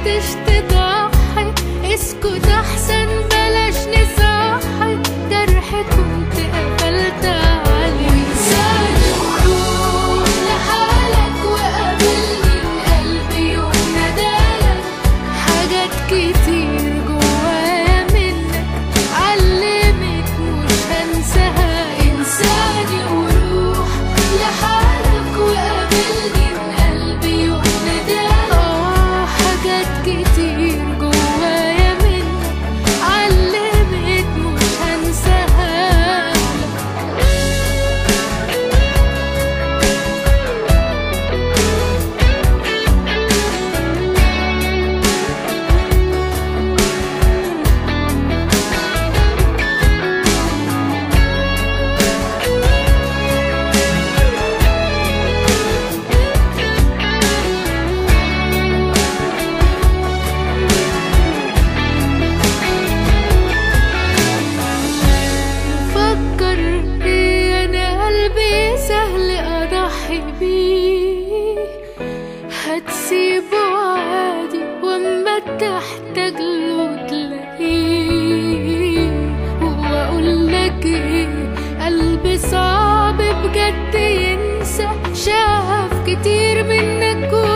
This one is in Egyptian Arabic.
قدرتش تضحي اسكت احسن بلاش نصحي جرح كنت قفلت عليه وانساني وروح لحالك وقابلني قلبي ونادالك حاجات كتير جوايا منك علمت مش هنساها انساني وروح لحالك وقابلني قلبي ونادالك اه حاجات كتير جوايا منك علمت مش هنساها فكر ايه انا قلبي سهل اضحي بيه هتسيبه عادي واما تحتاج له تلاقيه واقول لك ايه قلبي صعب بجد ينسى شاف كتير منك